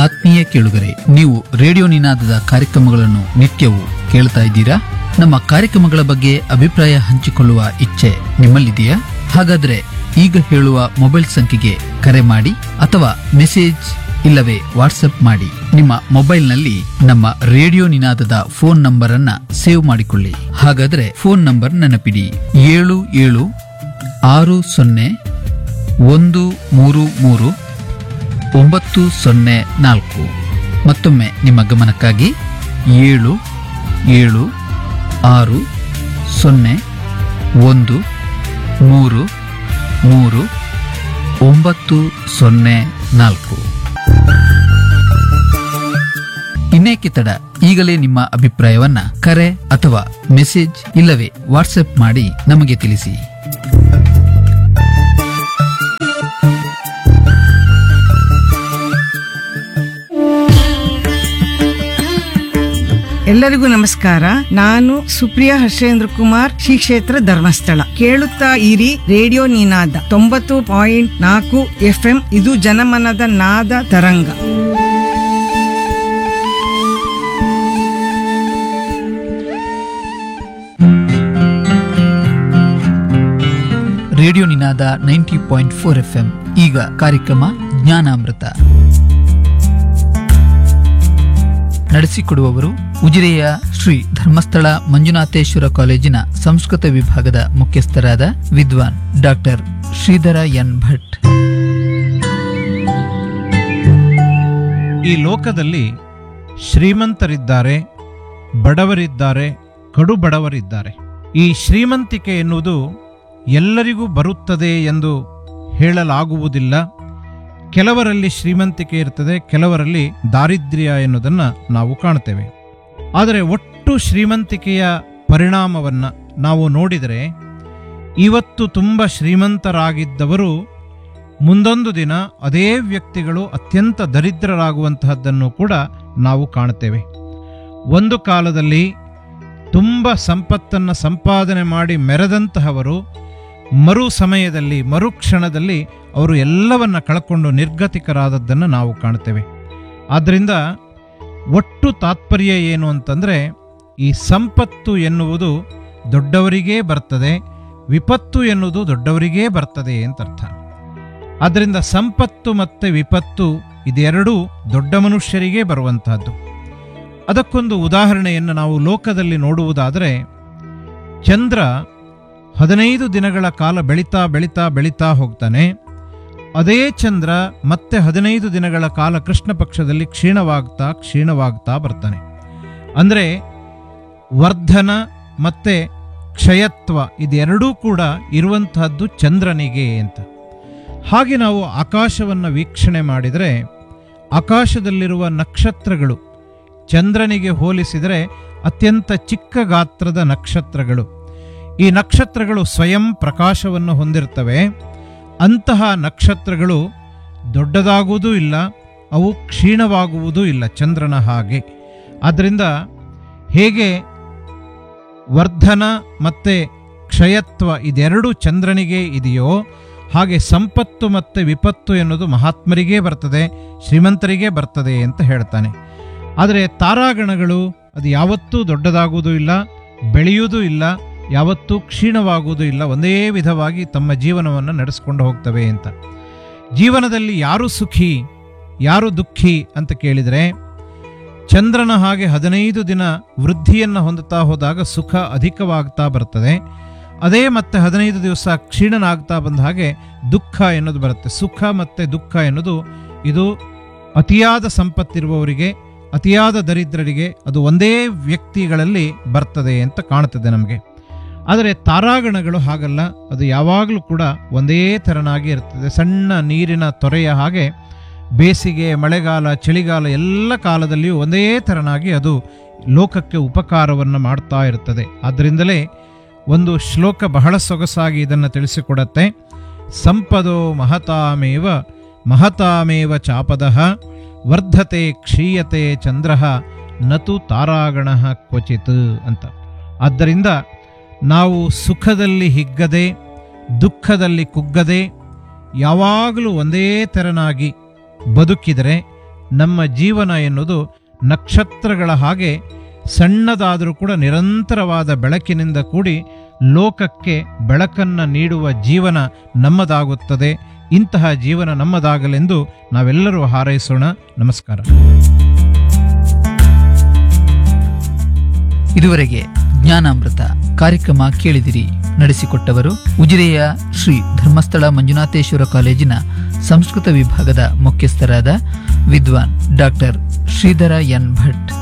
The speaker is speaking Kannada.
ಆತ್ಮೀಯ ಕೇಳುಗರೆ ನೀವು ರೇಡಿಯೋ ನಿನಾದದ ಕಾರ್ಯಕ್ರಮಗಳನ್ನು ನಿತ್ಯವೂ ಕೇಳ್ತಾ ಇದ್ದೀರಾ ನಮ್ಮ ಕಾರ್ಯಕ್ರಮಗಳ ಬಗ್ಗೆ ಅಭಿಪ್ರಾಯ ಹಂಚಿಕೊಳ್ಳುವ ಇಚ್ಛೆ ನಿಮ್ಮಲ್ಲಿದೆಯಾ ಹಾಗಾದ್ರೆ ಈಗ ಹೇಳುವ ಮೊಬೈಲ್ ಸಂಖ್ಯೆಗೆ ಕರೆ ಮಾಡಿ ಅಥವಾ ಮೆಸೇಜ್ ಇಲ್ಲವೇ ವಾಟ್ಸ್ಆಪ್ ಮಾಡಿ ನಿಮ್ಮ ಮೊಬೈಲ್ನಲ್ಲಿ ನಮ್ಮ ರೇಡಿಯೋ ನಿನಾದದ ಫೋನ್ ನಂಬರ್ ಅನ್ನ ಸೇವ್ ಮಾಡಿಕೊಳ್ಳಿ ಹಾಗಾದ್ರೆ ಫೋನ್ ನಂಬರ್ ನೆನಪಿಡಿ ಏಳು ಏಳು ಆರು ಸೊನ್ನೆ ಒಂದು ಮೂರು ಮೂರು ಒಂಬತ್ತು ಸೊನ್ನೆ ನಾಲ್ಕು ಮತ್ತೊಮ್ಮೆ ನಿಮ್ಮ ಗಮನಕ್ಕಾಗಿ ಏಳು ಏಳು ಆರು ಸೊನ್ನೆ ಒಂದು ಮೂರು ಮೂರು ಒಂಬತ್ತು ಸೊನ್ನೆ ನಾಲ್ಕು ಇನ್ನೇಕೆ ತಡ ಈಗಲೇ ನಿಮ್ಮ ಅಭಿಪ್ರಾಯವನ್ನ ಕರೆ ಅಥವಾ ಮೆಸೇಜ್ ಇಲ್ಲವೇ ವಾಟ್ಸ್ಆಪ್ ಮಾಡಿ ನಮಗೆ ತಿಳಿಸಿ ಎಲ್ಲರಿಗೂ ನಮಸ್ಕಾರ ನಾನು ಸುಪ್ರಿಯಾ ಹರ್ಷೇಂದ್ರ ಕುಮಾರ್ ಶ್ರೀ ಕ್ಷೇತ್ರ ಧರ್ಮಸ್ಥಳ ಕೇಳುತ್ತಾ ಇರಿ ರೇಡಿಯೋ ನಿನಾದ ತೊಂಬತ್ತು ಪಾಯಿಂಟ್ ನಾಲ್ಕು ಎಫ್ಎಂ ಇದು ಜನಮನದ ನಾದ ತರಂಗ radio Ninaada ninety point four F M ಈಗ ಕಾರ್ಯಕ್ರಮ ಜ್ಞಾನಾಮೃತ ನಡೆಸಿಕೊಡುವವರು ಉಜಿರೆಯ ಶ್ರೀ ಧರ್ಮಸ್ಥಳ ಮಂಜುನಾಥೇಶ್ವರ ಕಾಲೇಜಿನ ಸಂಸ್ಕೃತ ವಿಭಾಗದ ಮುಖ್ಯಸ್ಥರಾದ ವಿದ್ವಾನ್ ಡಾಕ್ಟರ್ ಶ್ರೀಧರ ಎನ್ ಭಟ್ ಈ ಲೋಕದಲ್ಲಿ ಶ್ರೀಮಂತರಿದ್ದಾರೆ ಬಡವರಿದ್ದಾರೆ ಕಡು ಬಡವರಿದ್ದಾರೆ ಈ ಶ್ರೀಮಂತಿಕೆ ಎನ್ನುವುದು ಎಲ್ಲರಿಗೂ ಬರುತ್ತದೆ ಎಂದು ಹೇಳಲಾಗುವುದಿಲ್ಲ ಕೆಲವರಲ್ಲಿ ಶ್ರೀಮಂತಿಕೆ ಇರ್ತದೆ ಕೆಲವರಲ್ಲಿ ದಾರಿದ್ರ್ಯ ಎನ್ನುವುದನ್ನು ನಾವು ಕಾಣ್ತೇವೆ ಆದರೆ ಒಟ್ಟು ಶ್ರೀಮಂತಿಕೆಯ ಪರಿಣಾಮವನ್ನು ನಾವು ನೋಡಿದರೆ ಇವತ್ತು ತುಂಬ ಶ್ರೀಮಂತರಾಗಿದ್ದವರು ಮುಂದೊಂದು ದಿನ ಅದೇ ವ್ಯಕ್ತಿಗಳು ಅತ್ಯಂತ ದರಿದ್ರರಾಗುವಂತಹದ್ದನ್ನು ಕೂಡ ನಾವು ಕಾಣ್ತೇವೆ ಒಂದು ಕಾಲದಲ್ಲಿ ತುಂಬ ಸಂಪತ್ತನ್ನು ಸಂಪಾದನೆ ಮಾಡಿ ಮೆರೆದಂತಹವರು ಮರು ಸಮಯದಲ್ಲಿ ಮರುಕ್ಷಣದಲ್ಲಿ ಅವರು ಎಲ್ಲವನ್ನ ಕಳ್ಕೊಂಡು ನಿರ್ಗತಿಕರಾದದ್ದನ್ನು ನಾವು ಕಾಣ್ತೇವೆ ಆದ್ದರಿಂದ ಒಟ್ಟು ತಾತ್ಪರ್ಯ ಏನು ಅಂತಂದರೆ ಈ ಸಂಪತ್ತು ಎನ್ನುವುದು ದೊಡ್ಡವರಿಗೇ ಬರ್ತದೆ ವಿಪತ್ತು ಎನ್ನುವುದು ದೊಡ್ಡವರಿಗೇ ಬರ್ತದೆ ಅಂತ ಅರ್ಥ ಆದ್ದರಿಂದ ಸಂಪತ್ತು ಮತ್ತು ವಿಪತ್ತು ಇದೆರಡೂ ದೊಡ್ಡ ಮನುಷ್ಯರಿಗೆ ಬರುವಂತಹದ್ದು ಅದಕ್ಕೊಂದು ಉದಾಹರಣೆಯನ್ನು ನಾವು ಲೋಕದಲ್ಲಿ ನೋಡುವುದಾದರೆ ಚಂದ್ರ ಹದಿನೈದು ದಿನಗಳ ಕಾಲ ಬೆಳೀತಾ ಬೆಳೀತಾ ಬೆಳೀತಾ ಹೋಗ್ತಾನೆ ಅದೇ ಚಂದ್ರ ಮತ್ತೆ ಹದಿನೈದು ದಿನಗಳ ಕಾಲ ಕೃಷ್ಣ ಪಕ್ಷದಲ್ಲಿ ಕ್ಷೀಣವಾಗ್ತಾ ಕ್ಷೀಣವಾಗ್ತಾ ಬರ್ತಾನೆ ಅಂದರೆ ವರ್ಧನ ಮತ್ತೆ ಕ್ಷಯತ್ವ ಇದೆರಡೂ ಕೂಡ ಇರುವಂತಹದ್ದು ಚಂದ್ರನಿಗೆ ಅಂತ ಹಾಗೆ ನಾವು ಆಕಾಶವನ್ನು ವೀಕ್ಷಣೆ ಮಾಡಿದರೆ ಆಕಾಶದಲ್ಲಿರುವ ನಕ್ಷತ್ರಗಳು ಚಂದ್ರನಿಗೆ ಹೋಲಿಸಿದರೆ ಅತ್ಯಂತ ಚಿಕ್ಕ ಗಾತ್ರದ ನಕ್ಷತ್ರಗಳು ಈ ನಕ್ಷತ್ರಗಳು ಸ್ವಯಂ ಪ್ರಕಾಶವನ್ನು ಹೊಂದಿರ್ತವೆ ಅಂತಹ ನಕ್ಷತ್ರಗಳು ದೊಡ್ಡದಾಗುವುದೂ ಇಲ್ಲ ಅವು ಕ್ಷೀಣವಾಗುವುದೂ ಇಲ್ಲ ಚಂದ್ರನ ಹಾಗೆ ಆದ್ದರಿಂದ ಹೇಗೆ ವರ್ಧನ ಮತ್ತು ಕ್ಷಯತ್ವ ಇದೆರಡು ಚಂದ್ರನಿಗೆ ಇದೆಯೋ ಹಾಗೆ ಸಂಪತ್ತು ಮತ್ತು ವಿಪತ್ತು ಎನ್ನುವುದು ಮಹಾತ್ಮರಿಗೇ ಬರ್ತದೆ ಶ್ರೀಮಂತರಿಗೇ ಬರ್ತದೆ ಅಂತ ಹೇಳ್ತಾನೆ ಆದರೆ ತಾರಾಗಣಗಳು ಅದು ಯಾವತ್ತೂ ದೊಡ್ಡದಾಗುವುದೂ ಇಲ್ಲ ಬೆಳೆಯುವುದೂ ಇಲ್ಲ ಯಾವತ್ತೂ ಕ್ಷೀಣವಾಗುವುದೂ ಇಲ್ಲ ಒಂದೇ ವಿಧವಾಗಿ ತಮ್ಮ ಜೀವನವನ್ನು ನಡೆಸ್ಕೊಂಡು ಹೋಗ್ತವೆ ಅಂತ ಜೀವನದಲ್ಲಿ ಯಾರು ಸುಖಿ ಯಾರು ದುಃಖಿ ಅಂತ ಕೇಳಿದರೆ ಚಂದ್ರನ ಹಾಗೆ ಹದಿನೈದು ದಿನ ವೃದ್ಧಿಯನ್ನು ಹೊಂದುತ್ತಾ ಹೋದಾಗ ಸುಖ ಅಧಿಕವಾಗ್ತಾ ಬರ್ತದೆ ಅದೇ ಮತ್ತೆ ಹದಿನೈದು ದಿವಸ ಕ್ಷೀಣನಾಗ್ತಾ ಬಂದ ಹಾಗೆ ದುಃಖ ಎನ್ನುವುದು ಬರುತ್ತೆ ಸುಖ ಮತ್ತು ದುಃಖ ಎನ್ನುವುದು ಇದು ಅತಿಯಾದ ಸಂಪತ್ತಿರುವವರಿಗೆ ಅತಿಯಾದ ದರಿದ್ರರಿಗೆ ಅದು ಒಂದೇ ವ್ಯಕ್ತಿಗಳಲ್ಲಿ ಬರ್ತದೆ ಅಂತ ಕಾಣುತ್ತದೆ ನಮಗೆ ಆದರೆ ತಾರಾಗಣಗಳು ಹಾಗಲ್ಲ ಅದು ಯಾವಾಗಲೂ ಕೂಡ ಒಂದೇ ಥರನಾಗಿ ಇರ್ತದೆ ಸಣ್ಣ ನೀರಿನ ತೊರೆಯ ಹಾಗೆ ಬೇಸಿಗೆ ಮಳೆಗಾಲ ಚಳಿಗಾಲ ಎಲ್ಲ ಕಾಲದಲ್ಲಿಯೂ ಒಂದೇ ಥರನಾಗಿ ಅದು ಲೋಕಕ್ಕೆ ಉಪಕಾರವನ್ನು ಮಾಡ್ತಾ ಇರ್ತದೆ ಆದ್ದರಿಂದಲೇ ಒಂದು ಶ್ಲೋಕ ಬಹಳ ಸೊಗಸಾಗಿ ಇದನ್ನು ತಿಳಿಸಿಕೊಡತ್ತೆ ಸಂಪದೋ ಮಹತಾಮೇವ ಮಹತಾಮೇವ ಚಾಪದಃ ವರ್ಧತೆ ಕ್ಷೀಯತೆ ಚಂದ್ರ ನತು ತಾರಾಗಣ ಕ್ವಚಿತ್ ಅಂತ ಆದ್ದರಿಂದ ನಾವು ಸುಖದಲ್ಲಿ ಹಿಗ್ಗದೆ ದುಃಖದಲ್ಲಿ ಕುಗ್ಗದೆ ಯಾವಾಗಲೂ ಒಂದೇ ತೆರನಾಗಿ ಬದುಕಿದರೆ ನಮ್ಮ ಜೀವನ ಎನ್ನುವುದು ನಕ್ಷತ್ರಗಳ ಹಾಗೆ ಸಣ್ಣದಾದರೂ ಕೂಡ ನಿರಂತರವಾದ ಬೆಳಕಿನಿಂದ ಕೂಡಿ ಲೋಕಕ್ಕೆ ಬೆಳಕನ್ನು ನೀಡುವ ಜೀವನ ನಮ್ಮದಾಗುತ್ತದೆ ಇಂತಹ ಜೀವನ ನಮ್ಮದಾಗಲೆಂದು ನಾವೆಲ್ಲರೂ ಹಾರೈಸೋಣ ನಮಸ್ಕಾರ ಇದುವರೆಗೆ ಜ್ಞಾನಾಮೃತ ಕಾರ್ಯಕ್ರಮ ಕೇಳಿದಿರಿ ನಡೆಸಿಕೊಟ್ಟವರು ಉಜಿರೆಯ ಶ್ರೀ ಧರ್ಮಸ್ಥಳ ಮಂಜುನಾಥೇಶ್ವರ ಕಾಲೇಜಿನ ಸಂಸ್ಕೃತ ವಿಭಾಗದ ಮುಖ್ಯಸ್ಥರಾದ ವಿದ್ವಾನ್ ಡಾಕ್ಟರ್ ಶ್ರೀಧರ ಎನ್ ಭಟ್